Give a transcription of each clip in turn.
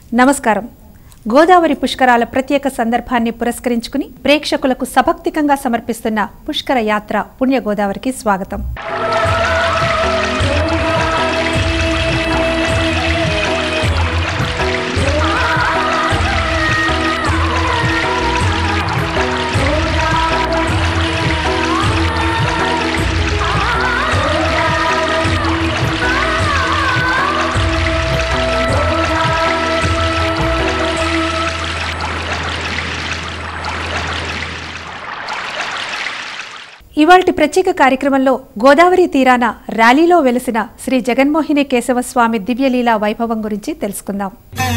నమస్కారం గోదావరి పుష్కరాల ప్రత్యేక సందర్భాన్ని పురస్కరించుకుని ప్రేక్షకులకు సభక్తికంగా సమర్పిస్తున్న పుష్కర యాత్ర పుణ్య గోదావరికి స్వాగతం ఇవాల్టి ప్రత్యేక కార్యక్రమంలో గోదావరి తీరాన ర్యాలీలో వెలిసిన శ్రీ జగన్మోహిని కేశవస్వామి దివ్యలీలా వైభవం గురించి తెలుసుకుందాం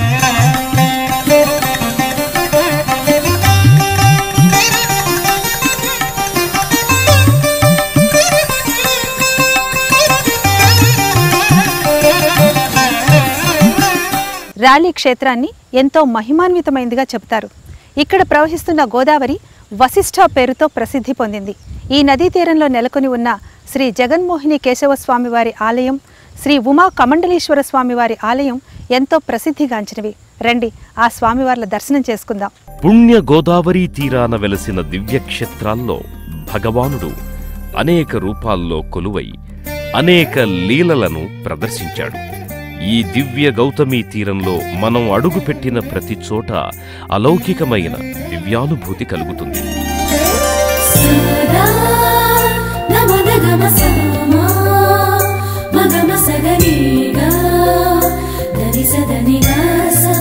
ర్యాలీ క్షేత్రాన్ని ఎంతో మహిమాన్వితమైందిగా చెబుతారు ఇక్కడ ప్రవహిస్తున్న గోదావరి వశిష్ఠ పేరుతో ప్రసిద్ధి పొందింది ఈ నదీ తీరంలో నెలకొని ఉన్న శ్రీ జగన్మోహిని కేశవ స్వామివారి ఆలయం శ్రీ ఉమా కమండలీశ్వర స్వామివారి ఆలయం ఎంతో ప్రసిద్ధిగాంచినవి రండి ఆ స్వామివార్ల దర్శనం చేసుకుందాం పుణ్య గోదావరి తీరాన వెలసిన దివ్యక్షేత్రాల్లో భగవానుడు అనేక రూపాల్లో కొలువై అనేక లీలలను ప్రదర్శించాడు ఈ దివ్య గౌతమి తీరంలో మనం అడుగుపెట్టిన ప్రతి చోట అలౌకికమైన దివ్యానుభూతి కలుగుతుంది సదా నమదగమ సమా మగమ సగనిగా దరి సదనిగా సా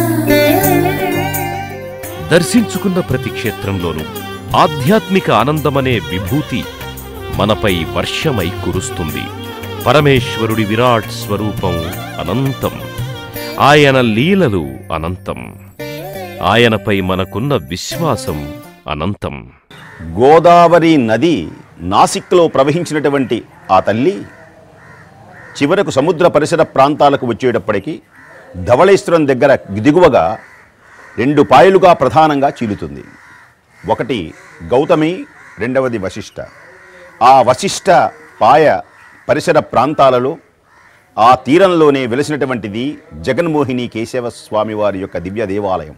దర్శించుకున్న ప్రతి క్షేత్రంలోనూ ఆధ్యాత్మిక ఆనందమనే విభూతి మనపై వర్షమై కురుస్తుంది పరమేశ్వరుడి విరాట్ స్వరూపం అనంతం ఆయన లీలలు అనంతం ఆయనపై మనకున్న విశ్వాసం అనంతం గోదావరి నది నాసిక్లో ప్రవహించినటువంటి ఆ తల్లి చివరకు సముద్ర పరిసర ప్రాంతాలకు వచ్చేటప్పటికి ధవళేశ్వరం దగ్గర దిగువగా రెండు పాయలుగా ప్రధానంగా చీలుతుంది ఒకటి గౌతమి రెండవది వశిష్ట ఆ వశిష్ట పాయ పరిసర ప్రాంతాలలో ఆ తీరంలోనే వెలిసినటువంటిది జగన్మోహిని కేశవ స్వామివారి యొక్క దివ్య దేవాలయం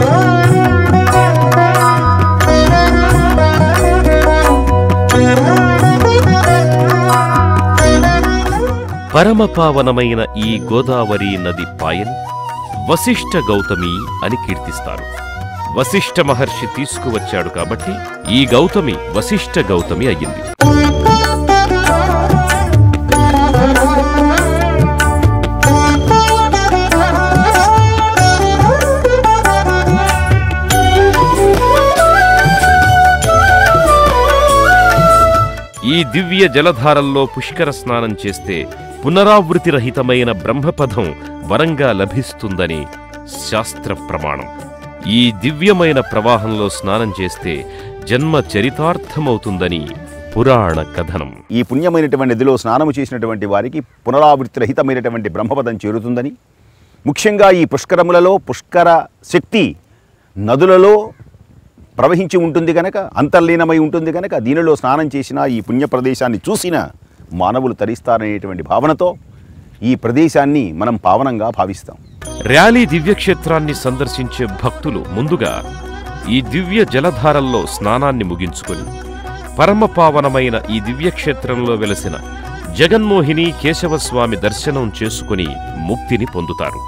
పరమపావనమైన ఈ గోదావరి నది పాయని వశిష్ఠ గౌతమి అని కీర్తిస్తారు వశిష్ఠ మహర్షి తీసుకువచ్చాడు కాబట్టి ఈ గౌతమి వశిష్ఠ గౌతమి అయ్యింది ఈ దివ్య జలధారల్లో పుష్కర స్నానం చేస్తే పునరావృతి రహితమైన బ్రహ్మపదం వరంగా లభిస్తుందని శాస్త్ర ప్రమాణం ఈ దివ్యమైన ప్రవాహంలో స్నానం చేస్తే జన్మ చరితార్థమవుతుందని పురాణ కథనం ఈ పుణ్యమైనటువంటి నదిలో స్నానము చేసినటువంటి వారికి పునరావృత్తి రహితమైనటువంటి బ్రహ్మపదం చేరుతుందని ముఖ్యంగా ఈ పుష్కరములలో పుష్కర శక్తి నదులలో ప్రవహించి ఉంటుంది గనక అంతర్లీనమై ఉంటుంది గనక దీనిలో స్నానం చేసిన ఈ పుణ్య ప్రదేశాన్ని చూసిన మానవులు తరిస్తారనేటువంటి భావనతో ఈ ప్రదేశాన్ని మనం పావనంగా భావిస్తాం ర్యాలీ దివ్యక్షేత్రాన్ని సందర్శించే భక్తులు ముందుగా ఈ దివ్య జలధారల్లో స్నానాన్ని ముగించుకొని పరమపావనమైన ఈ దివ్యక్షేత్రంలో వెలసిన జగన్మోహిని కేశవస్వామి దర్శనం చేసుకుని ముక్తిని పొందుతారు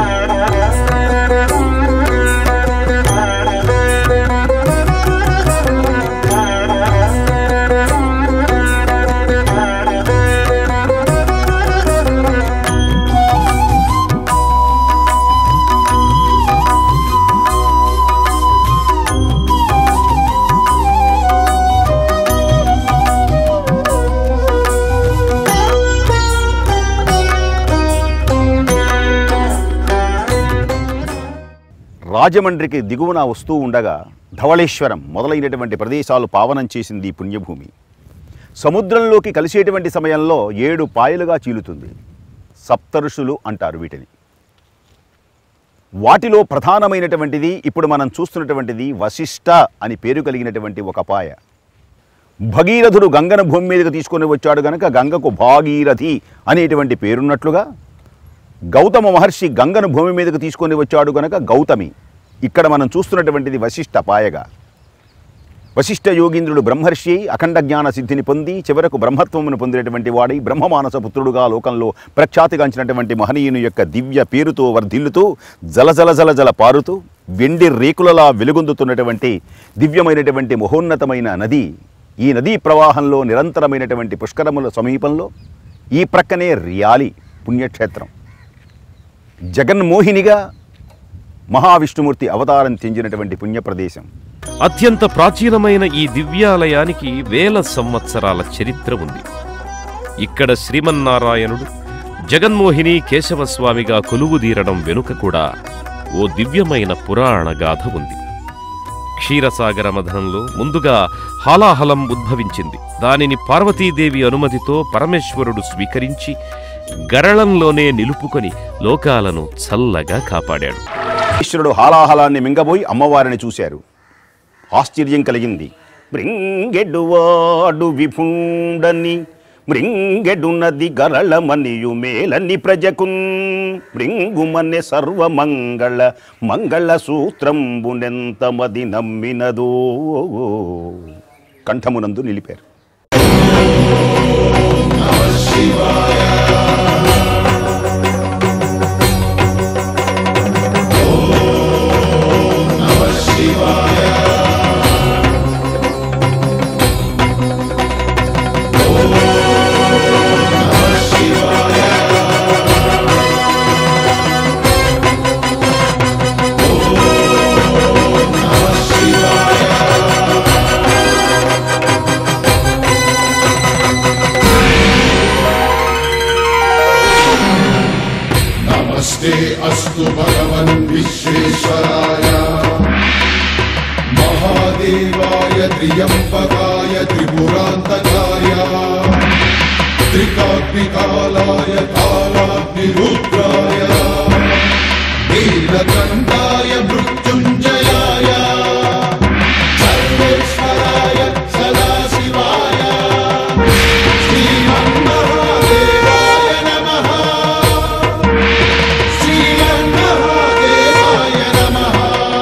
రాజమండ్రికి దిగువన వస్తూ ఉండగా ధవళేశ్వరం మొదలైనటువంటి ప్రదేశాలు పావనం చేసింది ఈ పుణ్యభూమి సముద్రంలోకి కలిసేటువంటి సమయంలో ఏడు పాయలుగా చీలుతుంది సప్తఋషులు అంటారు వీటిని వాటిలో ప్రధానమైనటువంటిది ఇప్పుడు మనం చూస్తున్నటువంటిది వశిష్ట అని పేరు కలిగినటువంటి ఒక పాయ భగీరథుడు గంగను భూమి మీదకి తీసుకొని వచ్చాడు గనక గంగకు భాగీరథి అనేటువంటి పేరున్నట్లుగా గౌతమ మహర్షి గంగను భూమి మీదకు తీసుకొని వచ్చాడు గనక గౌతమి ఇక్కడ మనం చూస్తున్నటువంటిది వశిష్ఠ పాయగా వశిష్ఠ యోగీంద్రుడు బ్రహ్మర్షి అయి అఖండ జ్ఞాన సిద్ధిని పొంది చివరకు బ్రహ్మత్వమును పొందినటువంటి వాడై బ్రహ్మమానస పుత్రుడుగా లోకంలో ప్రఖ్యాతిగాంచినటువంటి మహనీయుని యొక్క దివ్య పేరుతో వర్ధిల్లుతూ జల జల జల జల పారుతూ వెండి రేకులలా వెలుగొందుతున్నటువంటి దివ్యమైనటువంటి మహోన్నతమైన నది ఈ నదీ ప్రవాహంలో నిరంతరమైనటువంటి పుష్కరముల సమీపంలో ఈ ప్రక్కనే రియాలి పుణ్యక్షేత్రం జగన్మోహినిగా మహావిష్ణుమూర్తి అవతారం చెందినటువంటి పుణ్యప్రదేశం అత్యంత ప్రాచీనమైన ఈ దివ్యాలయానికి వేల సంవత్సరాల చరిత్ర ఉంది ఇక్కడ శ్రీమన్నారాయణుడు జగన్మోహిని కేశవస్వామిగా కొలువుదీరడం వెనుక కూడా ఓ దివ్యమైన పురాణ గాథ ఉంది క్షీరసాగర మథనంలో ముందుగా హాలాహలం ఉద్భవించింది దానిని పార్వతీదేవి అనుమతితో పరమేశ్వరుడు స్వీకరించి గరళంలోనే నిలుపుకొని లోకాలను చల్లగా కాపాడాడు ఈశ్వరుడు హాలాహలాన్ని మింగబోయి అమ్మవారిని చూశారు ఆశ్చర్యం కలిగింది మృంగెడువాడు విభుండని మృంగెడు నది గరళమనియు మేలని ప్రజకున్ మృంగుమన్నె సర్వమంగళ మంగళ సూత్రంబునెంత మది నమ్మినదో కంఠమునందు నిలిపారు नमस्ते अस्तु भगवन् विश्वेश्वराय महादेवाय त्र्यम्बकाय त्रिपुरान्तकाय त्रिकाग्निकालाय कालाग्निरुद्राय नीलकण्ठाय मृत्युञ्जयाय सर्वेश्वराय सदाशिवाय श्रीमन्महादेवाय नमः श्रीमन्महादेवाय नमः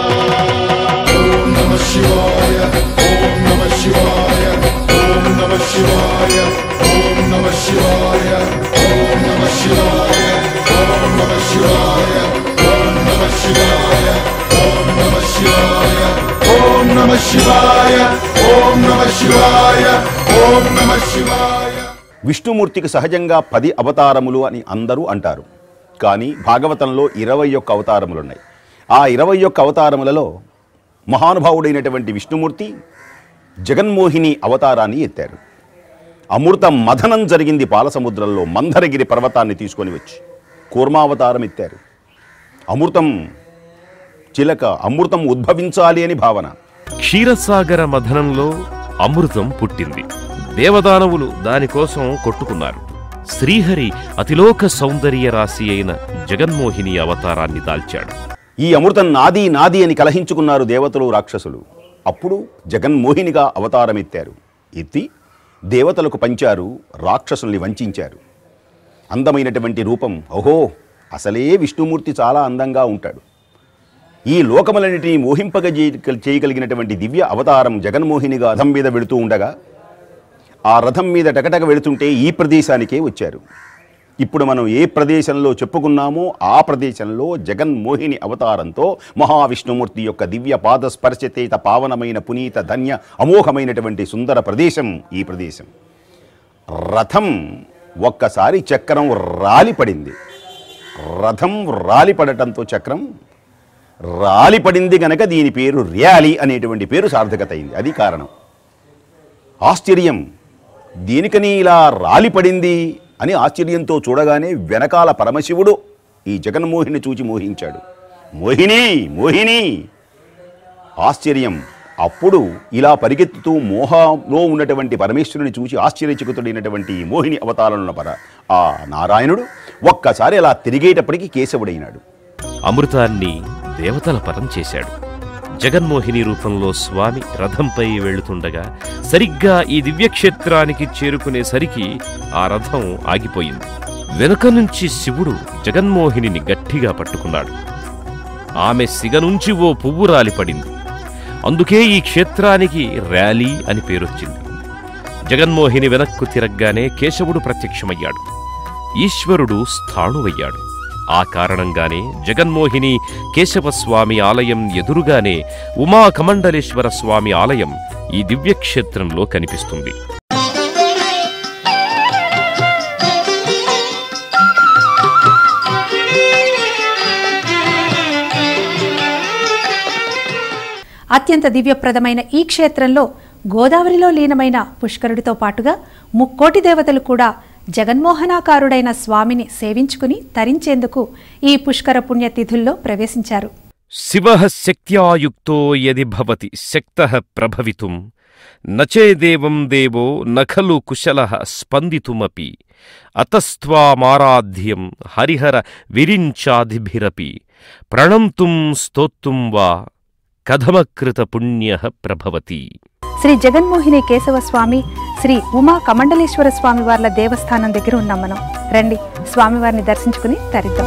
ॐ नमः शिवाय ॐ नमः शिवाय ॐ नमः शिवाय ॐ नमः शिवाय ॐ नमः शिवाय ॐ नमः शिवाय ॐ नमः शिवाय ॐ नमः शिवाय ॐ नमः शिवाय ॐ नमः शिवाय ॐ नमः शिवाय విష్ణుమూర్తికి సహజంగా పది అవతారములు అని అందరూ అంటారు కానీ భాగవతంలో ఇరవై ఒక్క అవతారములున్నాయి ఆ ఇరవై ఒక్క అవతారములలో మహానుభావుడైనటువంటి విష్ణుమూర్తి జగన్మోహిని అవతారాన్ని ఎత్తారు అమృత మథనం జరిగింది పాలసముద్రంలో మందరగిరి పర్వతాన్ని తీసుకొని వచ్చి కూర్మావతారం ఎత్తారు అమృతం చిలక అమృతం ఉద్భవించాలి అని భావన క్షీరసాగర మథనంలో అమృతం పుట్టింది దేవదానవులు దానికోసం కొట్టుకున్నారు శ్రీహరి అతిలోక సౌందర్య రాశి అయిన జగన్మోహిని అవతారాన్ని దాల్చాడు ఈ అమృతం నాది నాది అని కలహించుకున్నారు దేవతలు రాక్షసులు అప్పుడు జగన్మోహినిగా అవతారమెత్తారు ఎత్తి దేవతలకు పంచారు రాక్షసుల్ని వంచారు అందమైనటువంటి రూపం ఓహో అసలే విష్ణుమూర్తి చాలా అందంగా ఉంటాడు ఈ లోకములన్నిటినీ మోహింపగ చేయగలిగినటువంటి దివ్య అవతారం జగన్మోహినిగా రథం మీద వెళుతూ ఉండగా ఆ రథం మీద టకటక వెళుతుంటే ఈ ప్రదేశానికే వచ్చారు ఇప్పుడు మనం ఏ ప్రదేశంలో చెప్పుకున్నామో ఆ ప్రదేశంలో జగన్మోహిని అవతారంతో మహావిష్ణుమూర్తి యొక్క దివ్య పాద స్పర్శతేత పావనమైన పునీత ధన్య అమోఘమైనటువంటి సుందర ప్రదేశం ఈ ప్రదేశం రథం ఒక్కసారి చక్రం రాలిపడింది రథం రాలిపడటంతో చక్రం రాలిపడింది గనక దీని పేరు ర్యాలి అనేటువంటి పేరు సార్థకత అయింది అది కారణం ఆశ్చర్యం దీనికని ఇలా రాలిపడింది అని ఆశ్చర్యంతో చూడగానే వెనకాల పరమశివుడు ఈ జగన్మోహిని చూచి మోహించాడు మోహిని మోహిని ఆశ్చర్యం అప్పుడు ఇలా పరిగెత్తుతూ మోహంలో ఉన్నటువంటి పరమేశ్వరుని చూసి ఆశ్చర్యచకితుడైనటువంటి ఈ మోహిని అవతారంలో పర ఆ నారాయణుడు ఒక్కసారి అలా తిరిగేటప్పటికి కేశవుడైనాడు అమృతాన్ని దేవతల పరం చేశాడు జగన్మోహిని రూపంలో స్వామి రథంపై వెళుతుండగా సరిగ్గా ఈ దివ్యక్షేత్రానికి చేరుకునేసరికి ఆ రథం ఆగిపోయింది వెనుక నుంచి శివుడు జగన్మోహినిని గట్టిగా పట్టుకున్నాడు ఆమె సిగ నుంచి ఓ పువ్వు రాలిపడింది అందుకే ఈ క్షేత్రానికి ర్యాలీ అని పేరొచ్చింది జగన్మోహిని వెనక్కు తిరగ్గానే కేశవుడు ప్రత్యక్షమయ్యాడు ఈశ్వరుడు స్థాణువయ్యాడు ఆ కారణంగానే జగన్మోహిని కేశవస్వామి ఆలయం ఎదురుగానే ఉమా కమండలేశ్వర స్వామి ఆలయం ఈ దివ్యక్షేత్రంలో కనిపిస్తుంది అత్యంత దివ్యప్రదమైన ఈ క్షేత్రంలో గోదావరిలో లీనమైన పుష్కరుడితో పాటుగా ముక్కోటి దేవతలు కూడా జగన్మోహనాకారుడైన స్వామిని సేవించుకుని తరించేందుకు ఈ పుష్కర పుణ్యతిథుల్లో ప్రవేశించారు శివ శక్త్యాయుక్తో యది భవతి శక్త ప్రభవితుం నచేదేవం దేవో నఖలు కుశల స్పందితుమపి అతస్త్వామారాధ్యం హరిహర విరించాదిభిరపి ప్రణంతుం స్తోత్తుం వా కథమకృత పుణ్య ప్రభవతి శ్రీ జగన్మోహిని కేశవ స్వామి శ్రీ ఉమా కమండలేశ్వర స్వామి వార్ల దేవస్థానం దగ్గర ఉన్నాం మనం రండి స్వామివారిని దర్శించుకుని తరిద్దాం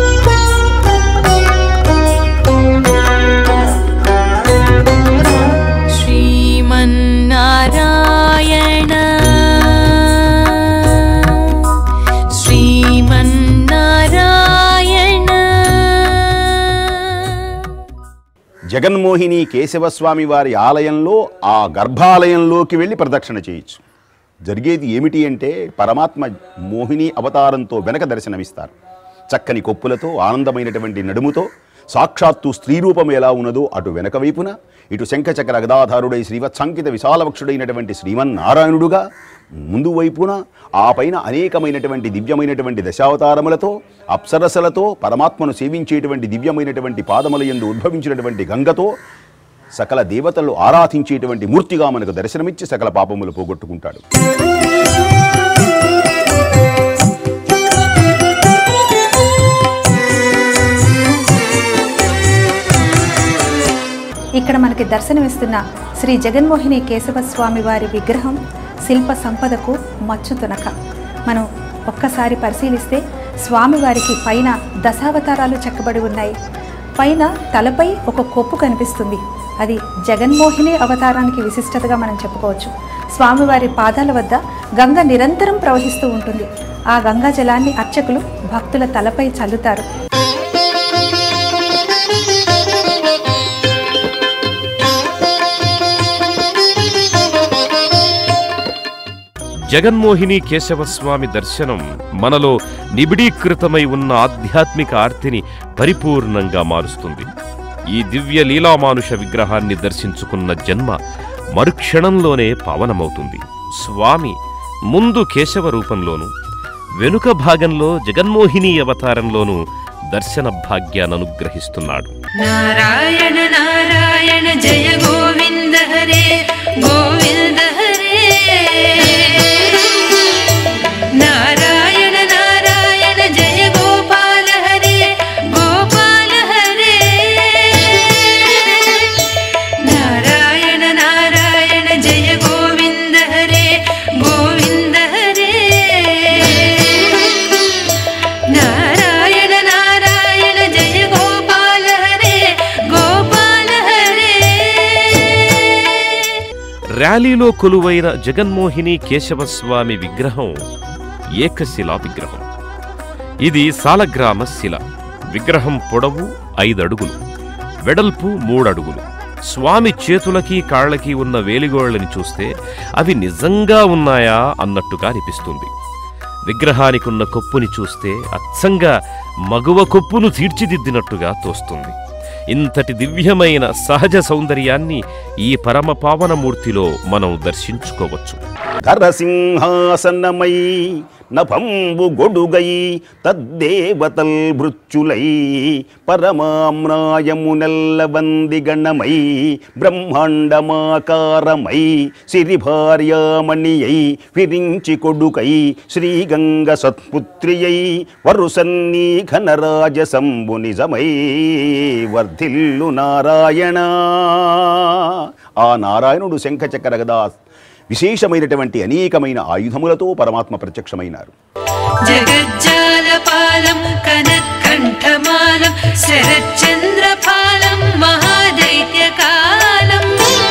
श्रीमन्नारायण श्रीमन्नारायण జగన్మోహిని కేశవస్వామి వారి ఆలయంలో ఆ గర్భాలయంలోకి వెళ్ళి ప్రదక్షిణ చేయొచ్చు జరిగేది ఏమిటి అంటే పరమాత్మ మోహిని అవతారంతో వెనక దర్శనమిస్తారు చక్కని కొప్పులతో ఆనందమైనటువంటి నడుముతో సాక్షాత్తు స్త్రీ రూపం ఎలా ఉన్నదో అటు వెనక వైపున ఇటు శంఖచక్ర గదాధారుడై శ్రీవత్సంకిత విశాలవక్షుడైనటువంటి శ్రీమన్నారాయణుడుగా ముందు వైపున ఆ పైన అనేకమైనటువంటి దివ్యమైనటువంటి దశావతారములతో అప్సరసలతో పరమాత్మను సేవించేటువంటి దివ్యమైనటువంటి పాదముల యందు ఉద్భవించినటువంటి గంగతో సకల దేవతలు ఆరాధించేటువంటి మూర్తిగా మనకు దర్శనమిచ్చి సకల పాపములు పోగొట్టుకుంటాడు ఇక్కడ మనకి దర్శనమిస్తున్న శ్రీ జగన్మోహిని కేశవ స్వామి వారి విగ్రహం శిల్ప సంపదకు మచ్చు తునక మనం ఒక్కసారి పరిశీలిస్తే స్వామివారికి పైన దశావతారాలు చెక్కబడి ఉన్నాయి పైన తలపై ఒక కొప్పు కనిపిస్తుంది అది జగన్మోహిని అవతారానికి విశిష్టతగా మనం చెప్పుకోవచ్చు స్వామివారి పాదాల వద్ద గంగ నిరంతరం ప్రవహిస్తూ ఉంటుంది ఆ గంగా జలాన్ని అర్చకులు భక్తుల తలపై చల్లుతారు జగన్మోహిని కేశవస్వామి దర్శనం మనలో నిబిడీకృతమై ఉన్న ఆధ్యాత్మిక ఆర్తిని పరిపూర్ణంగా మారుస్తుంది ఈ దివ్య లీలామానుష విగ్రహాన్ని దర్శించుకున్న జన్మ మరుక్షణంలోనే పావనమవుతుంది స్వామి ముందు కేశవ రూపంలోను వెనుక భాగంలో జగన్మోహిని అవతారంలోనూ దర్శన భాగ్యాననుగ్రహిస్తున్నాడు नारायण नारायण जय गोविन्द हरे गोविन्द हरे नारायण नारायण जय गोपाल हरे गोपाल हरे नारायण नारायण जय गोविन्द हरे गोविन्द हरे नारायण नारायण जय गोपाल हरे गोपाल हरे ర్యాలీలో కొలువైన జగన్మోహిని కేశవస్వామి విగ్రహం ఏకశిలా విగ్రహం ఇది సాలగ్రామ శిల విగ్రహం పొడవు ఐదడుగులు వెడల్పు మూడడుగులు స్వామి చేతులకి కాళ్ళకి ఉన్న వేలిగోళ్ళని చూస్తే అవి నిజంగా ఉన్నాయా అన్నట్టుగా అనిపిస్తుంది విగ్రహానికున్న కొప్పుని చూస్తే అచ్చంగా మగువ కొప్పును తీర్చిదిద్దినట్టుగా తోస్తుంది ఇంతటి దివ్యమైన సహజ సౌందర్యాన్ని ఈ పరమ పావనమూర్తిలో మనం దర్శించుకోవచ్చు ధరసింహాసనమై నభంబు గొడుగై తద్దేవతల్ భృత్యులై పరమామ్నాయమునెల్ల వందిగణమై బ్రహ్మాండమాకారమై సిరిభార్యామణియై విరించి కొడుకై శ్రీగంగ సత్పుత్రియై వరుసన్నీ ఘనరాజ సంబు నిజమై వర్ధిల్లు నారాయణ ఆ నారాయణుడు శంఖచక్ర గదా విశేషమైనటువంటి అనేకమైన ఆయుధములతో పరమాత్మ ప్రత్యక్షమైనారు జగజ్జాలపాలం కనత్కంఠమాలం శరచ్చంద్రపాలం మహాదైత్యకాలం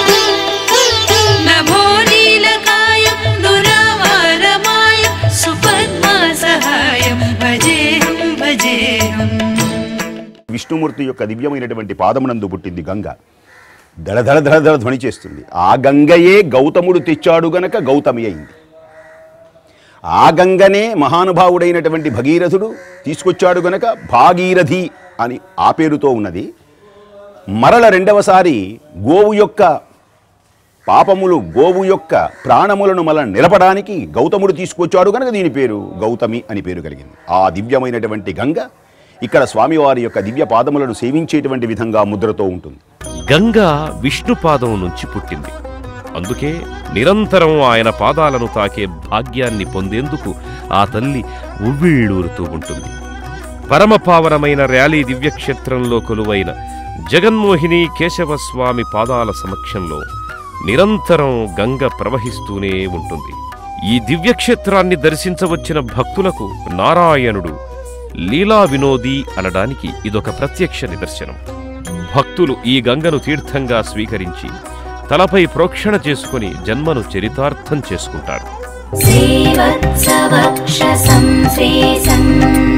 నభోనీలకాయం దురావారమాయం సుపద్మా సహాయం భజేహం భజేహం విష్ణుమూర్తి యొక్క దివ్యమైనటువంటి పాదమునందు పుట్టింది గంగ దళదళ దళదళ ధ్వని చేస్తుంది ఆ గంగయే గౌతముడు తెచ్చాడు గనక గౌతమి అయింది ఆ గంగనే మహానుభావుడైనటువంటి భగీరథుడు తీసుకొచ్చాడు గనక భాగీరథి అని ఆ పేరుతో ఉన్నది మరల రెండవసారి గోవు యొక్క పాపములు గోవు యొక్క ప్రాణములను మళ్ళా నిలపడానికి గౌతముడు తీసుకొచ్చాడు కనుక దీని పేరు గౌతమి అని పేరు కలిగింది ఆ దివ్యమైనటువంటి గంగ ఇక్కడ స్వామివారి యొక్క దివ్య పాదములను సేవించేటువంటి విధంగా ముద్రతో ఉంటుంది గంగా విష్ణుపాదం నుంచి పుట్టింది అందుకే నిరంతరం ఆయన పాదాలను తాకే భాగ్యాన్ని పొందేందుకు ఆ తల్లి ఉవ్విళ్ళూరుతూ ఉంటుంది పరమపావనమైన ర్యాలీ దివ్యక్షేత్రంలో కొలువైన జగన్మోహిని కేశవస్వామి పాదాల సమక్షంలో నిరంతరం గంగ ప్రవహిస్తూనే ఉంటుంది ఈ దివ్యక్షేత్రాన్ని దర్శించవచ్చిన భక్తులకు నారాయణుడు లీలా వినోది అనడానికి ఇదొక ప్రత్యక్ష నిదర్శనం భక్తులు ఈ గంగను తీర్థంగా స్వీకరించి తలపై ప్రోక్షణ చేసుకుని జన్మను చరితార్థం చేసుకుంటారు श्रीवत्सवक्षसं श्रीसन्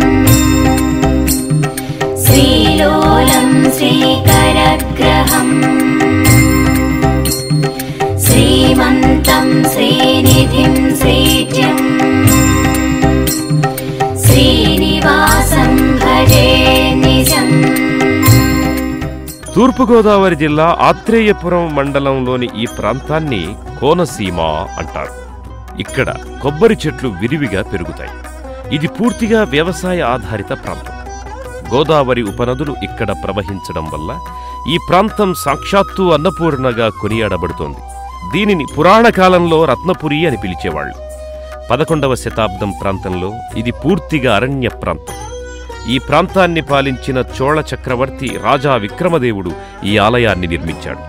श्रीलोलं श्रीकरग्रहम् श्रीमन्तं श्रीनिधिं श्रीज्यम् श्रीनिवासं भजे निजम् తూర్పుగోదావరి జిల్లా ఆత్రేయపురం మండలంలోని ఈ ప్రాంతాన్ని కోనసీమ అంటారు ఇక్కడ కొబ్బరి చెట్లు విరివిగా పెరుగుతాయి ఇది పూర్తిగా వ్యవసాయ ఆధారిత ప్రాంతం గోదావరి ఉపనదులు ఇక్కడ ప్రవహించడం వల్ల ఈ ప్రాంతం సాక్షాత్తు అన్నపూర్ణగా కొనియాడబడుతోంది దీనిని పురాణ కాలంలో రత్నపురి అని పిలిచేవాళ్ళు పదకొండవ శతాబ్దం ప్రాంతంలో ఇది పూర్తిగా అరణ్య ప్రాంతం ఈ ప్రాంతాన్ని పాలించిన చోళ చక్రవర్తి రాజా విక్రమదేవుడు ఈ ఆలయాన్ని నిర్మించాడు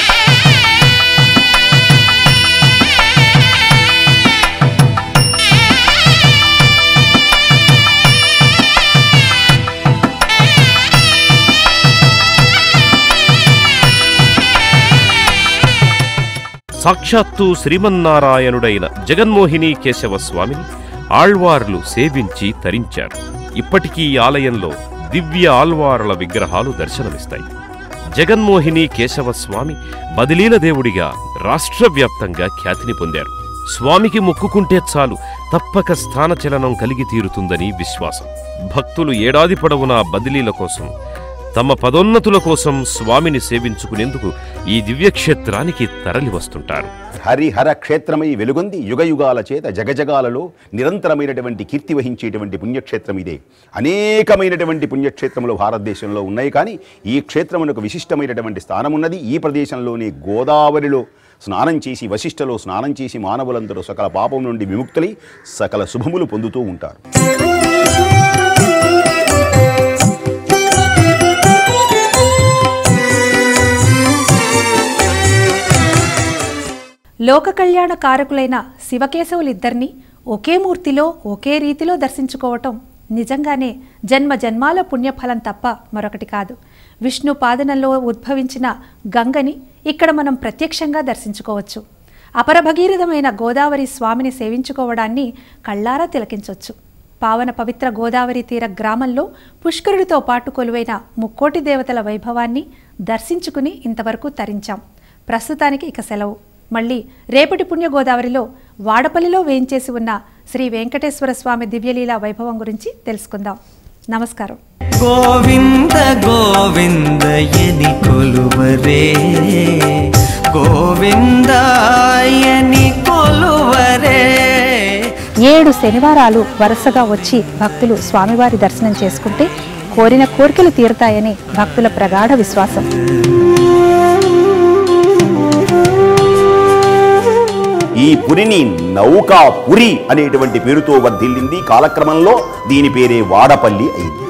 సాక్షాత్తు శ్రీమన్నారాయణుడైన జగన్మోహిని కేశవ స్వామిని ఆళ్వార్లు సేవించి తరించారు ఇప్పటికీ ఈ ఆలయంలో దివ్య ఆల్వార్ల విగ్రహాలు దర్శనమిస్తాయి జగన్మోహిని కేశవ స్వామి బదిలీల దేవుడిగా రాష్ట్రవ్యాప్తంగా ఖ్యాతిని పొందారు స్వామికి మొక్కుకుంటే చాలు తప్పక స్థానచలనం కలిగి తీరుతుందని విశ్వాసం భక్తులు ఏడాది పొడవునా బదిలీల కోసం తమ పదోన్నతుల కోసం స్వామిని సేవించుకునేందుకు ఈ దివ్యక్షేత్రానికి తరలి వస్తుంటారు హరిహర క్షేత్రమై వెలుగొంది యుగయుగాల చేత జగజగాలలో నిరంతరమైనటువంటి కీర్తి వహించేటువంటి పుణ్యక్షేత్రం ఇదే అనేకమైనటువంటి పుణ్యక్షేత్రములు భారతదేశంలో ఉన్నాయి కానీ ఈ క్షేత్రమునకు విశిష్టమైనటువంటి స్థానం ఉన్నది ఈ ప్రదేశంలోనే గోదావరిలో స్నానం చేసి వశిష్ఠలో స్నానం చేసి మానవులందరూ సకల పాపం నుండి విముక్తులై సకల శుభములు పొందుతూ ఉంటారు లోక కళ్యాణ కారకులైన శివకేశవులిద్దరినీ ఒకే మూర్తిలో ఒకే రీతిలో దర్శించుకోవటం నిజంగానే జన్మ జన్మాల పుణ్యఫలం తప్ప మరొకటి కాదు విష్ణు పాదనలో ఉద్భవించిన గంగని ఇక్కడ మనం ప్రత్యక్షంగా దర్శించుకోవచ్చు అపరభగీరథమైన గోదావరి స్వామిని సేవించుకోవడాన్ని కళ్ళారా తిలకించవచ్చు పావన పవిత్ర గోదావరి తీర గ్రామంలో పుష్కరుడితో పాటు కొలువైన ముక్కోటి దేవతల వైభవాన్ని దర్శించుకుని ఇంతవరకు తరించాం ప్రస్తుతానికి ఇక సెలవు మళ్ళీ రేపటి పుణ్య గోదావరిలో వాడపల్లిలో వేయించేసి ఉన్న శ్రీ వెంకటేశ్వర స్వామి దివ్యలీల వైభవం గురించి తెలుసుకుందాం నమస్కారం గోవింద గోవిందయని కొలువరే గోవిందాయని కొలువరే ఏడు శనివారాలు వరుసగా వచ్చి భక్తులు స్వామివారి దర్శనం చేసుకుంటే కోరిన కోరికలు తీరుతాయని భక్తుల ప్రగాఢ విశ్వాసం ఈ పురిని నౌకా పురి అనేటువంటి పేరుతో వర్ధిల్లింది కాలక్రమంలో దీని పేరే వాడపల్లి అయింది